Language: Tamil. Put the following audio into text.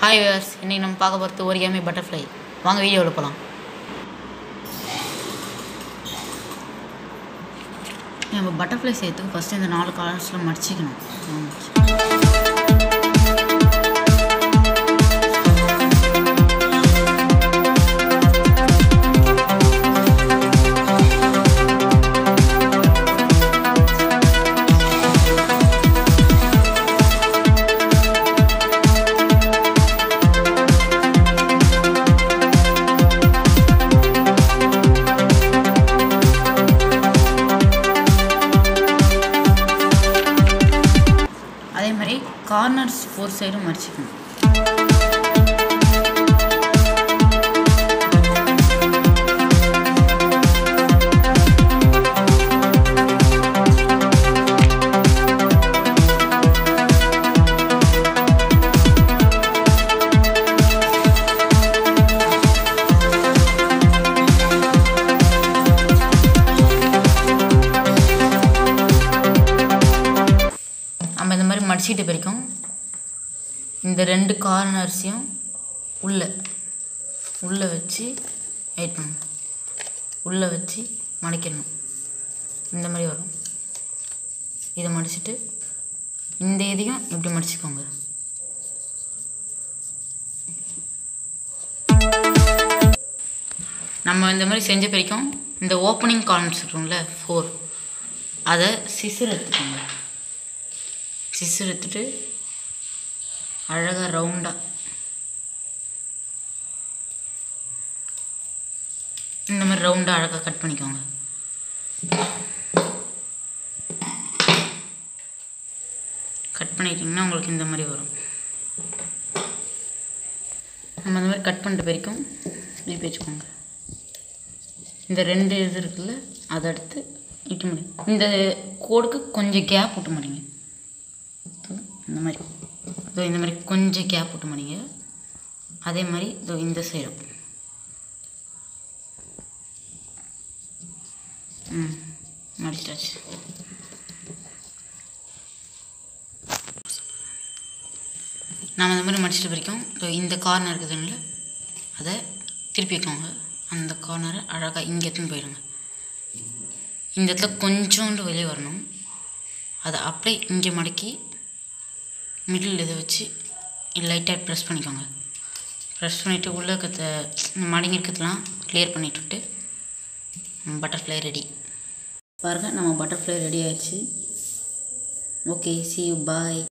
ஹாய் வியர்ஸ் இன்னைக்கு நம்ம பார்க்க போகிறது ஒரிகாமி பட்டர்ஃப்ளை வாங்க வீடியோவில் போகலாம் நம்ம பட்டர்ஃப்ளை செய்யறதுக்கு ஃபஸ்ட்டு இந்த நாலு கலர்ஸில் மடிச்சிக்கணும் ம். அதே மாதிரி கார்னர்ஸ் ஃபோர் சைடும் மடிச்சிக்கணும் நம்ம இந்த மாதிரி மடிச்சிட்டு பிரிக்கும் இந்த ரெண்டு கார்னர்ஸையும் உள்ளே உள்ளே வச்சு வெயிட் பண்ணணும் உள்ளே வச்சு மடிக்கணும் இந்த மாதிரி வரும் இதை மடிச்சிட்டு இந்த இதையும் இப்படி மடிச்சுக்கோங்க நம்ம இந்த மாதிரி செஞ்ச பிரிக்கும் இந்த ஓப்பனிங் கார்னர்ஸ் இருக்கும்ல ஃபோர் அதை சிசர் எடுத்துக்கோங்க சிசர் எடுத்துட்டு அழகாக ரவுண்டாக இந்த மாதிரி ரவுண்டாக அழகாக கட் பண்ணிக்கோங்க கட் பண்ணிட்டிங்கன்னா உங்களுக்கு இந்த மாதிரி வரும் நம்ம இந்த மாதிரி கட் பண்ணிட்டு வரைக்கும் இப்படி வச்சுக்கோங்க இந்த ரெண்டு இது இருக்குல்ல அதை எடுத்து இட்டு முடியும் இந்த கோடுக்கு கொஞ்சம் கேப் விட்டு மாட்டீங்க இதோ இந்த மாதிரி இதோ இந்த மாதிரி கொஞ்சம் கேப் விட்டு மாட்டீங்க அதே மாதிரி இதோ இந்த சைடும் ம் மடிச்சாச்சு நாம் இந்த மாதிரி மடிச்சிட்டு வரைக்கும் இதோ இந்த கார்னர் இருக்குதுங்கள அதை திருப்பி வைக்கோங்க அந்த கார்னரை அழகாக இங்கே எடுத்துன்னு போயிடுங்க இந்த இடத்துல கொஞ்சோண்டு வெளியே வரணும் அதை அப்படியே இங்கே மடக்கி மிடில் இதை வச்சு லைட்டாக ப்ரெஸ் பண்ணிக்கோங்க ப்ரெஸ் பண்ணிவிட்டு உள்ளே இருக்கிறத இந்த மடங்கி இருக்கிறதுலாம் கிளியர் பண்ணிட்டு விட்டு பட்டர்ஃப்ளை ரெடி பாருங்கள் நம்ம பட்டர்ஃப்ளை ரெடி ஆயிடுச்சு ஓகே சி யூ பாய்